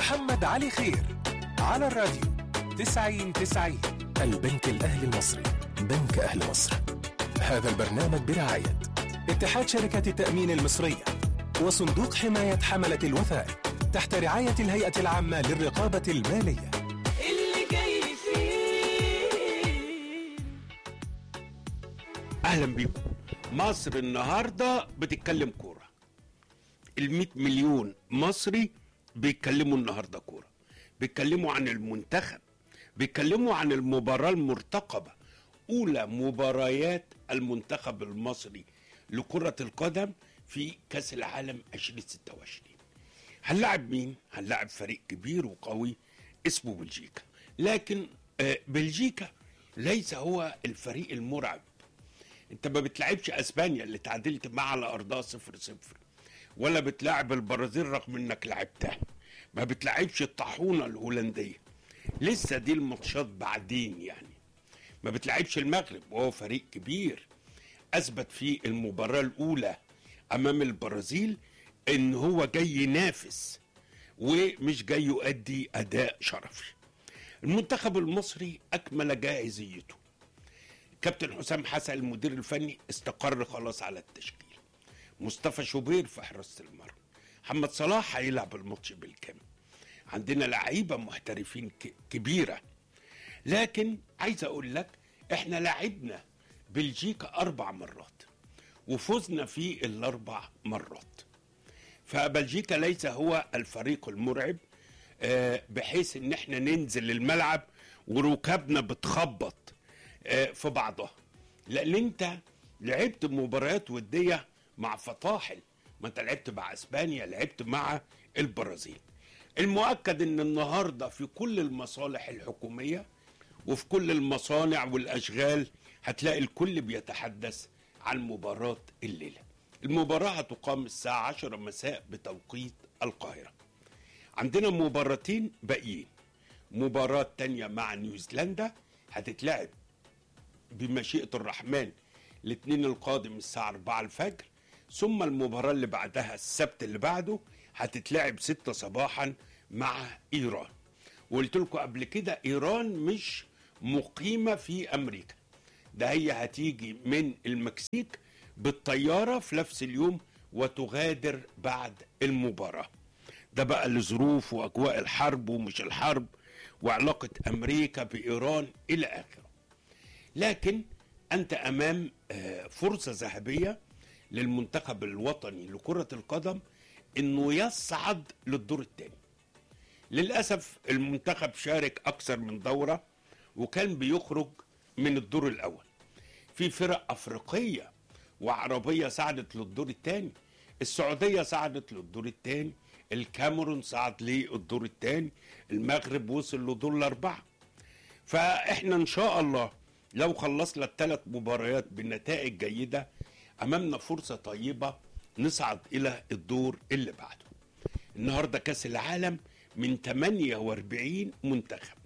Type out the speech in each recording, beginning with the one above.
محمد علي خير على الراديو 90 90 البنك الأهلي المصري بنك أهل مصر هذا البرنامج برعاية اتحاد شركة التأمين المصرية وصندوق حماية حملة الوثائق تحت رعاية الهيئة العامة للرقابة المالية اللي جاي فيه اهلا بيكم مصر النهارده بتتكلم كوره ال مليون مصري بيتكلموا النهارده كوره بيتكلموا عن المنتخب بيتكلموا عن المباراه المرتقبه اولى مباريات المنتخب المصري لكره القدم في كاس العالم 2026 هنلاعب مين هنلاعب فريق كبير وقوي اسمه بلجيكا لكن آه، بلجيكا ليس هو الفريق المرعب انت ما بتلعبش اسبانيا اللي تعادلت معها على ارضها صفر صفر ولا بتلاعب البرازيل رغم انك لعبتها ما بتلعبش الطاحونه الهولنديه لسه دي الماتشات بعدين يعني ما بتلعبش المغرب وهو فريق كبير اثبت في المباراه الاولى امام البرازيل ان هو جاي ينافس ومش جاي يؤدي اداء شرفي المنتخب المصري اكمل جاهزيته كابتن حسام حسن المدير الفني استقر خلاص على التشكيل مصطفى شوبير في حراسه المرمى محمد صلاح هيلعب الماتش بالكامل عندنا لعيبه محترفين ك- كبيره لكن عايز اقول لك احنا لعبنا بلجيكا اربع مرات وفزنا في الاربع مرات فبلجيكا ليس هو الفريق المرعب آه، بحيث ان احنا ننزل الملعب وركابنا بتخبط آه، في بعضها لان انت لعبت مباريات وديه مع فطاحل ما انت لعبت مع اسبانيا لعبت مع البرازيل المؤكد ان النهارده في كل المصالح الحكوميه وفي كل المصانع والاشغال هتلاقي الكل بيتحدث عن مباراه الليله المباراه هتقام الساعه 10 مساء بتوقيت القاهره عندنا مباراتين باقيين مباراة تانية مع نيوزيلندا هتتلعب بمشيئة الرحمن الاثنين القادم الساعة 4 الفجر ثم المباراة اللي بعدها السبت اللي بعده هتتلعب 6 صباحا مع إيران وقلت لكم قبل كده إيران مش مقيمة في أمريكا ده هي هتيجي من المكسيك بالطيارة في نفس اليوم وتغادر بعد المباراة ده بقى لظروف واجواء الحرب ومش الحرب وعلاقه امريكا بايران الى اخره. لكن انت امام آه، فرصه ذهبيه للمنتخب الوطني لكره القدم انه يصعد للدور الثاني. للاسف المنتخب شارك اكثر من دوره وكان بيخرج من الدور الاول. في فرق افريقيه وعربيه صعدت للدور الثاني السعوديه صعدت للدور الثاني الكاميرون صعد للدور الثاني المغرب وصل لدور الاربعه فاحنا ان شاء الله لو خلصنا الثلاث مباريات بنتائج جيده امامنا فرصه طيبه نصعد الى الدور اللي بعده النهارده كاس العالم من 48 منتخب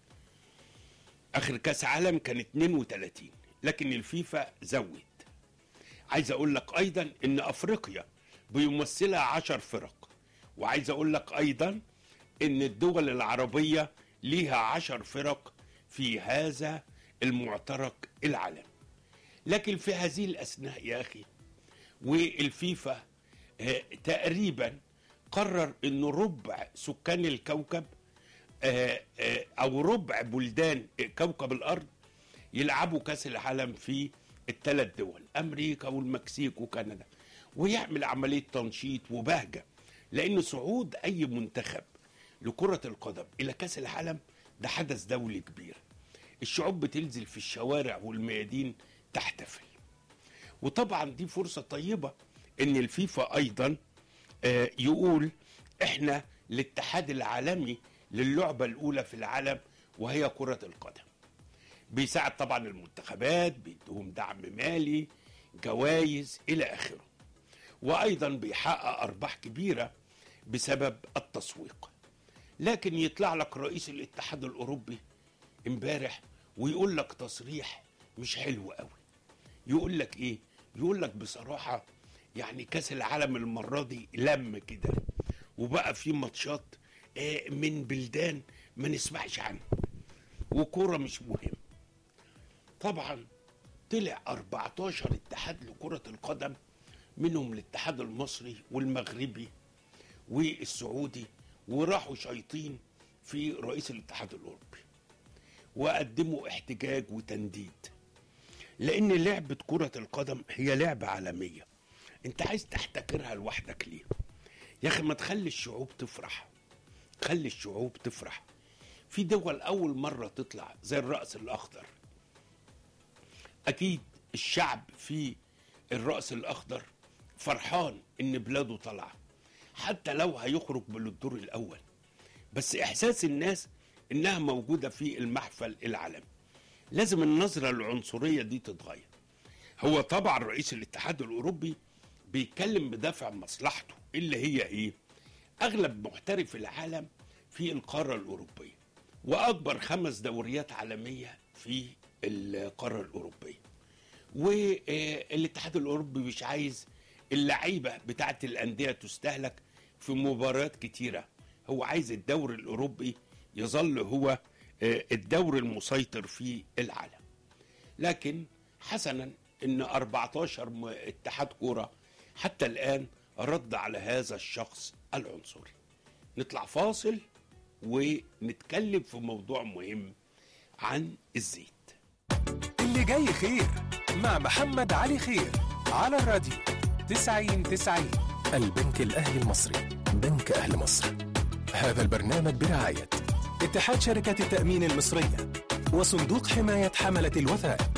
اخر كاس عالم كان 32 لكن الفيفا زود عايز اقول لك ايضا ان افريقيا بيمثلها عشر فرق وعايز اقول لك ايضا ان الدول العربية ليها عشر فرق في هذا المعترك العالمي لكن في هذه الاثناء يا اخي والفيفا آه، تقريبا قرر ان ربع سكان الكوكب آه، آه، او ربع بلدان كوكب الارض يلعبوا كاس العالم في الثلاث دول امريكا والمكسيك وكندا ويعمل عمليه تنشيط وبهجه لان صعود اي منتخب لكره القدم الى كاس العالم ده حدث دولي كبير الشعوب بتنزل في الشوارع والميادين تحتفل وطبعا دي فرصه طيبه ان الفيفا ايضا آه، يقول احنا الاتحاد العالمي للعبه الاولى في العالم وهي كره القدم بيساعد طبعا المنتخبات بيدوهم دعم مالي جوائز الى اخره وايضا بيحقق ارباح كبيره بسبب التسويق لكن يطلع لك رئيس الاتحاد الاوروبي امبارح ويقول لك تصريح مش حلو قوي يقول لك ايه يقول لك بصراحه يعني كاس العالم المره دي لم كده وبقى في ماتشات آه، من بلدان ما نسمعش عنها وكوره مش مهم طبعا طلع 14 اتحاد لكرة القدم منهم الاتحاد المصري والمغربي والسعودي وراحوا شيطين في رئيس الاتحاد الأوروبي وقدموا احتجاج وتنديد لأن لعبة كرة القدم هي لعبة عالمية انت عايز تحتكرها لوحدك ليه يا أخي ما تخلي الشعوب تفرح خلي الشعوب تفرح في دول أول مرة تطلع زي الرأس الأخضر اكيد الشعب في الراس الاخضر فرحان ان بلاده طالعه حتى لو هيخرج بالدور الاول بس احساس الناس انها موجوده في المحفل العالمي لازم النظره العنصريه دي تتغير هو طبعا رئيس الاتحاد الاوروبي بيتكلم بدافع مصلحته اللي هي ايه اغلب محترف العالم في القاره الاوروبيه واكبر خمس دوريات عالميه في القاره الاوروبيه والاتحاد الاوروبي مش عايز اللعيبه بتاعت الانديه تستهلك في مباريات كتيره هو عايز الدوري الاوروبي يظل هو آه، الدوري المسيطر في العالم لكن حسنا ان 14 م- اتحاد كوره حتى الان رد على هذا الشخص العنصري نطلع فاصل ونتكلم في موضوع مهم عن الزيت اللي جاي خير مع محمد علي خير على الراديو 90 90 البنك الأهلي المصري بنك أهل مصر هذا البرنامج برعاية اتحاد شركات التأمين المصرية وصندوق حماية حملة الوثائق